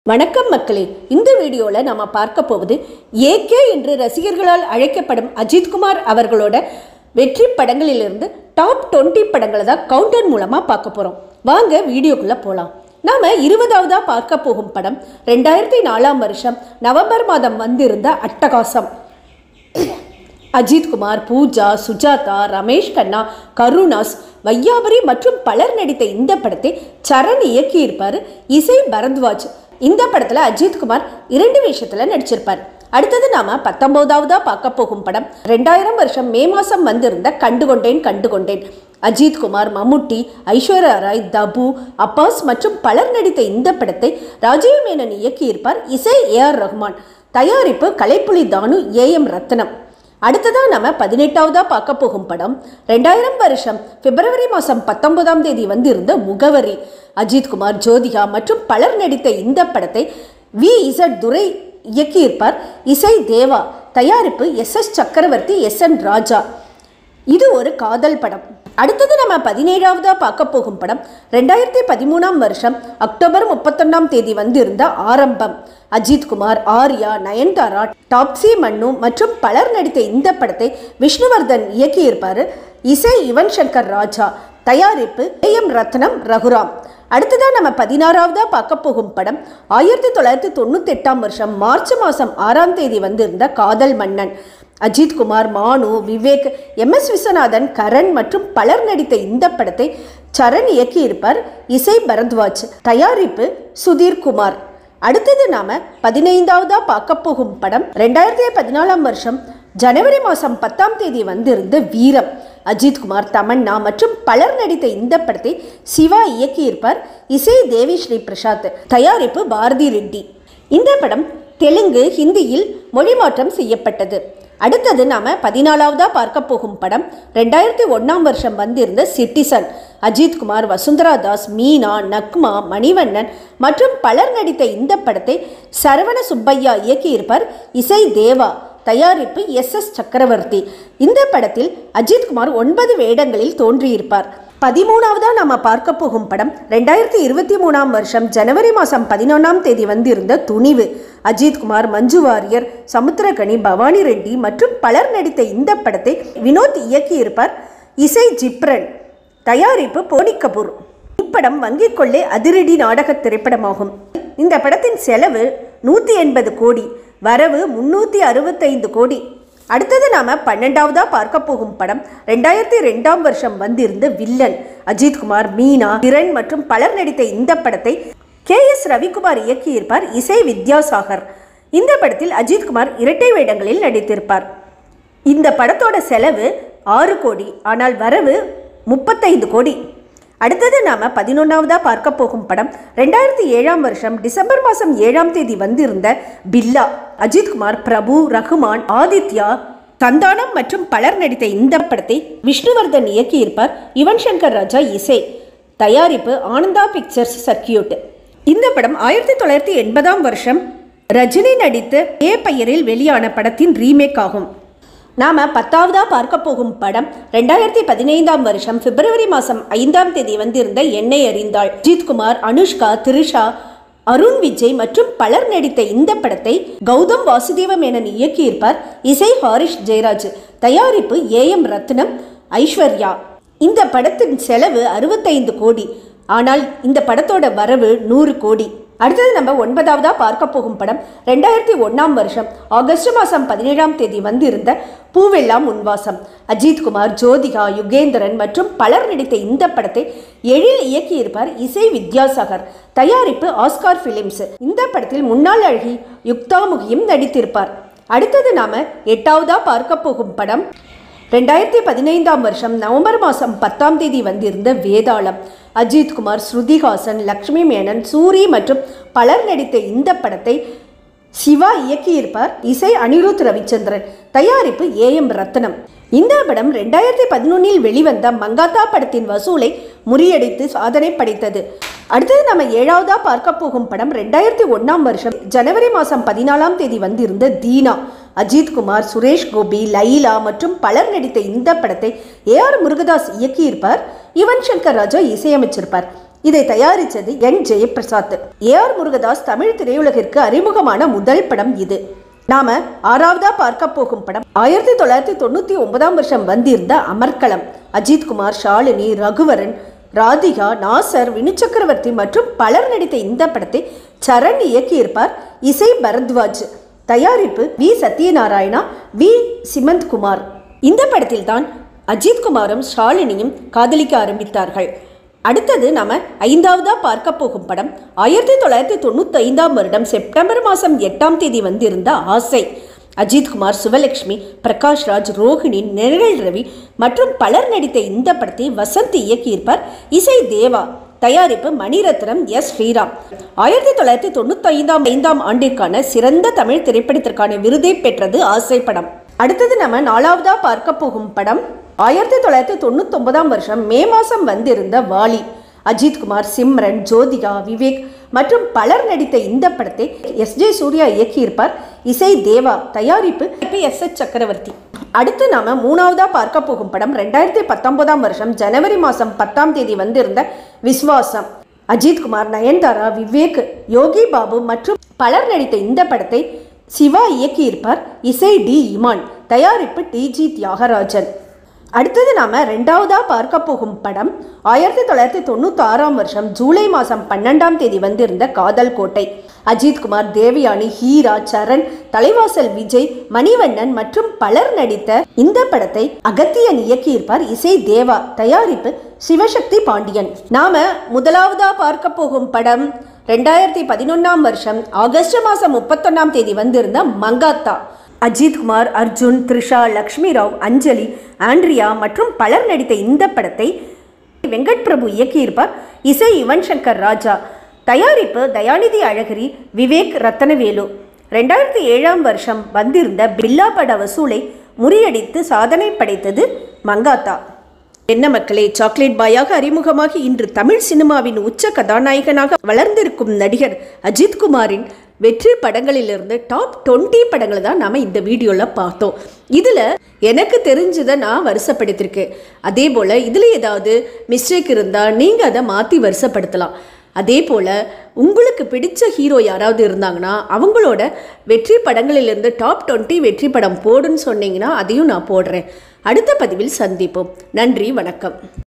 வணக்கம் மக்களே இந்த வீடியோவில் நாம பார்க்க போவது ஏகே என்று ரசிகர்களால் அழைக்கப்படும் அஜித்குமார் அவர்களோட வெற்றி படங்களிலிருந்து டாப் 20 படங்களை தான் கவுண்டர் மூலமாக பார்க்க போகிறோம் வாங்க வீடியோக்குள்ளே போகலாம் நாம இருபதாவதா பார்க்க போகும் படம் ரெண்டாயிரத்தி நாலாம் வருஷம் நவம்பர் மாதம் வந்திருந்த அட்டகாசம் அஜித் குமார் பூஜா சுஜாதா ரமேஷ் கண்ணா கருணாஸ் வையாபரி மற்றும் பலர் நடித்த இந்த படத்தை சரண் இயக்கியிருப்பார் இசை பரத்வாஜ் இந்த படத்தில் அஜித் குமார் இரண்டு விஷயத்தில் நடிச்சிருப்பார் அடுத்தது நாம பத்தொன்பதாவதா பார்க்க போகும் படம் ரெண்டாயிரம் வருஷம் மே மாதம் வந்திருந்த கண்டுகொண்டேன் கண்டுகொண்டேன் அஜித் குமார் மம்முட்டி ஐஸ்வர்யா ராய் தபு அப்பாஸ் மற்றும் பலர் நடித்த இந்த படத்தை ராஜீவ் மேனன் இயக்கியிருப்பார் இசை ஏ ஆர் ரஹ்மான் தயாரிப்பு கலைப்புலி தானு ஏ எம் ரத்னம் அடுத்ததா நம்ம பதினெட்டாவதா பார்க்க போகும் படம் ரெண்டாயிரம் வருஷம் பிப்ரவரி மாதம் பத்தொன்பதாம் தேதி வந்திருந்த முகவரி அஜித் குமார் ஜோதிகா மற்றும் பலர் நடித்த இந்த படத்தை வி இசட் துரை இயக்கியிருப்பார் இசை தேவா தயாரிப்பு S S Chakravarthy S N Raja இது ஒரு காதல் படம் அடுத்தது நம்ம பதினேழாவதா பார்க்க போகும் படம் ரெண்டாயிரத்தி பதிமூணாம் வருஷம் அக்டோபர் முப்பத்தொன்னாம் தேதி வந்திருந்த ஆரம்பம் அஜித் குமார் ஆர்யா நயன்தாரா டாப்ஸி மன்னு மற்றும் பலர் நடித்த இந்த படத்தை விஷ்ணுவர்தன் இயக்கியிருப்பார் இசை யுவன் சங்கர் ராஜா தயாரிப்பு ஏ எம் ரத்னம் ரகுராம் அடுத்ததாக நம்ம பதினாறாவதா பார்க்க போகும் படம் ஆயிரத்தி தொள்ளாயிரத்தி தொண்ணூத்தி எட்டாம் வருஷம் மார்ச் மாதம் ஆறாம் தேதி வந்திருந்த காதல் மன்னன் அஜித் குமார் மானு விவேக் எம் எஸ் விஸ்வநாதன் கரண் மற்றும் பலர் நடித்த இந்த படத்தை சரண் இயக்கியிருப்பார் இசை பரத்வாஜ் தயாரிப்பு சுதீர் குமார் அடுத்தது நாம பதினைந்தாவதா பார்க்க போகும் படம் ரெண்டாயிரத்தி பதினாலாம் வருஷம் ஜனவரி மாதம் பத்தாம் தேதி வந்திருந்த வீரம் அஜித் குமார் தமன்னா மற்றும் பலர் நடித்த இந்த படத்தை சிவா இயக்கியிருப்பார் இசை தேவி ஸ்ரீ பிரசாத் தயாரிப்பு பாரதி ரெட்டி இந்த படம் தெலுங்கு ஹிந்தியில் மொழிமாற்றம் செய்யப்பட்டது அடுத்தது நாம பதினாலாவதா பார்க்க போகும் படம் ரெண்டாயிரத்தி ஒன்றாம் வருஷம் வந்திருந்த சிட்டிசன் அஜித் குமார் வசுந்தரா தாஸ் மீனா நக்மா மணிவண்ணன் மற்றும் பலர் நடித்த இந்த படத்தை சரவண சுப்பையா இயக்கியிருப்பார் இசை தேவா தயாரிப்பு எஸ் எஸ் சக்கரவர்த்தி இந்த படத்தில் அஜித் குமார் ஒன்பது வேடங்களில் தோன்றியிருப்பார் பதிமூணாவதா நாம பார்க்க போகும் படம் ரெண்டாயிரத்தி இருபத்தி மூணாம் வருஷம் ஜனவரி மாதம் பதினொன்றாம் தேதி வந்திருந்த துணிவு அஜித் குமார் மஞ்சு வாரியர் சமுத்திரகனி பவானி ரெட்டி மற்றும் பலர் நடித்த இந்த படத்தை வினோத் இயக்கியிருப்பார் இசை ஜிப்ரன் தயாரிப்பு போனி கபூர் இப்படம் வங்கிக் கொள்ளை அதிரடி நாடக திரைப்படமாகும் இந்த படத்தின் செலவு நூற்றி எண்பது கோடி வரவு முன்னூற்றி அறுபத்தைந்து கோடி அடுத்தது நாம பன்னெண்டாவதா பார்க்க போகும் படம் ரெண்டாயிரத்தி ரெண்டாம் வருஷம் வந்திருந்த வில்லன் அஜித் குமார் மீனா கிரண் மற்றும் பலர் நடித்த இந்த படத்தை கே எஸ் ரவிக்குமார் இயக்கியிருப்பார் இசை வித்யாசாகர் இந்த படத்தில் அஜித் குமார் இரட்டை வேடங்களில் நடித்திருப்பார் இந்த படத்தோட செலவு ஆறு கோடி ஆனால் வரவு முப்பத்தைந்து கோடி அடுத்தது நாம பதினொன்றாவதா பார்க்க போகும் படம் ரெண்டாயிரத்தி ஏழாம் வருஷம் டிசம்பர் மாதம் ஏழாம் தேதி வந்திருந்த பில்லா அஜித் குமார் பிரபு ரகுமான் ஆதித்யா சந்தானம் மற்றும் பலர் நடித்த இந்த படத்தை விஷ்ணுவர்தன் இயக்கியிருப்பார் யுவன் சங்கர் ராஜா இசை தயாரிப்பு ஆனந்தா பிக்சர்ஸ் சர்க்கியூட் இந்த படம் ஆயிரத்தி தொள்ளாயிரத்தி எண்பதாம் வருஷம் ரஜினி நடித்த ஏ பெயரில் வெளியான படத்தின் ரீமேக் ஆகும் நாம பத்தாவதா பார்க்க போகும் படம் ரெண்டாயிரத்தி பதினைந்தாம் வருஷம் பிப்ரவரி மாதம் ஐந்தாம் தேதி வந்திருந்த எண்ணெய் அறிந்தாள் அஜித் குமார் அனுஷ்கா திரிஷா அருண் விஜய் மற்றும் பலர் நடித்த இந்த படத்தை கௌதம் வாசுதேவ மேனன் இயக்கியிருப்பார் இசை ஹாரிஷ் ஜெயராஜ் தயாரிப்பு ஏ எம் ரத்னம் ஐஸ்வர்யா இந்த படத்தின் செலவு அறுபத்தைந்து கோடி ஆனால் இந்த படத்தோட வரவு நூறு கோடி அடுத்தது நம்ம ஒன்பதாவதா பார்க்க போகும் படம் ரெண்டாயிரத்தி ஒன்றாம் வருஷம் ஆகஸ்ட் மாதம் பதினேழாம் தேதி வந்திருந்த பூவெல்லாம் உன்வாசம் அஜித் குமார் ஜோதிகா யுகேந்திரன் மற்றும் பலர் நடித்த இந்த படத்தை எழில் இயக்கியிருப்பார் இசை வித்யாசாகர் தயாரிப்பு ஆஸ்கார் பிலிம்ஸ் இந்த படத்தில் முன்னாள் அழகி யுக்தாமுகியும் நடித்திருப்பார் அடுத்தது நாம எட்டாவதா பார்க்க போகும் படம் ரெண்டாயிரத்தி பதினைந்தாம் வருஷம் நவம்பர் மாதம் பத்தாம் தேதி வந்திருந்த வேதாளம் அஜித் குமார் ஸ்ருதிஹாசன் லக்ஷ்மி மேனன் சூரி மற்றும் பலர் நடித்த இந்த படத்தை சிவா இயக்கியிருப்பார் இசை அனிருத் ரவிச்சந்திரன் தயாரிப்பு ஏ எம் ரத்னம் இந்த படம் ரெண்டாயிரத்தி பதினொன்னில் வெளிவந்த மங்காத்தா படத்தின் வசூலை முறியடித்து சாதனை படைத்தது அடுத்தது நம்ம ஏழாவதா பார்க்க போகும் படம் ரெண்டாயிரத்தி ஒன்றாம் வருஷம் ஜனவரி மாதம் பதினாலாம் தேதி வந்திருந்த தீனா அஜித் குமார் சுரேஷ் கோபி லைலா மற்றும் பலர் நடித்த இந்த படத்தை ஏ ஆர் முருகதாஸ் இயக்கியிருப்பார் யுவன் சங்கர் ராஜா இசையமைச்சிருப்பார் இதை தயாரித்தது N Jayaprasad A R Murugadoss Tamil திரையுலகிற்கு அறிமுகமான முதல் படம் இது நாம ஆறாவதா பார்க்க போகும் படம் ஆயிரத்தி தொள்ளாயிரத்தி தொண்ணூத்தி ஒன்பதாம் வருஷம் வந்திருந்த அமர்க்களம் அஜித்குமார் ஷாலினி ரகுவரன் ராதிகா நாசர் வினு சக்கரவர்த்தி மற்றும் பலர் நடித்த இந்த படத்தை சரண் இயக்கியிருப்பார் இசை பரத்வாஜ் தயாரிப்பு வி சத்யநாராயணா வி சிமந்த் குமார் இந்த படத்தில் தான் அஜித்குமாரும் ஷாலினியும் காதலிக்க ஆரம்பித்தார்கள் அடுத்தது நாம ஐந்தாவதா பார்க்க போகும் படம் ஆயிரத்தி தொள்ளாயிரத்தி தொண்ணூத்தி ஐந்தாம் வருடம் செப்டம்பர் மாதம் எட்டாம் தேதி வந்திருந்த ஆசை அஜித்குமார் சிவலட்சுமி பிரகாஷ் ராஜ் ரோஹிணி நிழல் ரவி மற்றும் பலர் நடித்த இந்த படத்தை வசந்த் இயக்கியிருப்பார் இசை தேவா தயாரிப்பு மணிரத்னம் எஸ் ஸ்ரீராம் ஆயிரத்தி தொள்ளாயிரத்தி தொண்ணூத்தி ஐந்தாம் ஐந்தாம் ஆண்டிற்கான சிறந்த தமிழ் திரைப்படத்திற்கான விருதை பெற்றது ஆசை படம் அடுத்தது நம்ம நாலாவதா பார்க்க போகும் படம் ஆயிரத்தி தொள்ளாயிரத்தி தொண்ணூத்தி ஒன்பதாம் வருஷம் மே மாதம் வந்திருந்த வாலி அஜித்குமார் சிம்ரன் ஜோதிகா விவேக் மற்றும் பலர் நடித்த இந்த படத்தை எஸ் ஜே சூர்யா இயக்கியிருப்பார் இசை தேவா தயாரிப்பு எஸ் எஸ் சக்கரவர்த்தி அடுத்து நாம மூணாவதா பார்க்க போகும் படம் ரெண்டாயிரத்தி பத்தொன்பதாம் வருஷம் ஜனவரி மாதம் பத்தாம் தேதி வந்திருந்த விஸ்வாசம் அஜித்குமார் நயன்தாரா விவேக் யோகி பாபு மற்றும் பலர் நடித்த இந்த படத்தை சிவா இயக்கியிருப்பார் இசை டி இமான் தயாரிப்பு டிஜி தியாகராஜன் அடுத்தது நாம ரெண்டாவதா பார்க்க போகும் படம் ஆயிரத்தி தொள்ளாயிரத்தி தொண்ணூத்தி ஆறாம் வருஷம் ஜூலை மாதம் பன்னெண்டாம் தேதி வந்திருந்த காதல் கோட்டை அஜித்குமார் தேவயானி ஹீரா சரண் தலைவாசல் விஜய் மணிவண்ணன் மற்றும் பலர் நடித்த இந்த படத்தை அகத்தியன் இயக்கியிருப்பார் இசை தேவா தயாரிப்பு சிவசக்தி பாண்டியன் நாம முதலாவதா பார்க்க போகும் படம் ரெண்டாயிரத்தி பதினொன்னாம் வருஷம் ஆகஸ்ட் மாதம் முப்பத்தொன்னாம் தேதி வந்திருந்த மங்காத்தா அஜித்குமார் அர்ஜுன் த்ரிஷா லக்ஷ்மி ராவ் அஞ்சலி ஆண்ட்ரியா மற்றும் பலர் நடித்த இந்த படத்தை வெங்கட் பிரபு இயக்கியிருப்பார் இசை யுவன் சங்கர் ராஜா தயாரிப்பு தயாநிதி அழகிரி விவேக் ரத்தனவேலு ரெண்டாயிரத்தி ஏழாம் வருஷம் வந்திருந்த பில்லா பட வசூலை முறியடித்து சாதனை படைத்தது மங்காத்தா என்ன மக்களே சாக்லேட் பாயாக அறிமுகமாகி இன்று தமிழ் சினிமாவின் உச்ச கதாநாயகனாக வளர்ந்திருக்கும் நடிகர் அஜித்குமாரின் வெற்றி படங்களிலிருந்து டாப் டுவெண்ட்டி படங்களை தான் நாம் இந்த வீடியோவில் பார்த்தோம் இதில் எனக்கு தெரிஞ்சதை நான் வருஷப்படுத்திருக்கேன் அதே போல் இதில் ஏதாவது மிஸ்டேக் இருந்தால் நீங்கள் அதை மாற்றி வருஷப்படுத்தலாம் அதே போல் உங்களுக்கு பிடிச்ச ஹீரோ யாராவது இருந்தாங்கன்னா அவங்களோட வெற்றி படங்களிலிருந்து டாப் டுவெண்ட்டி வெற்றி படம் போடுன்னு சொன்னீங்கன்னா அதையும் நான் போடுறேன் அடுத்த பதிவில் சந்திப்போம் நன்றி வணக்கம்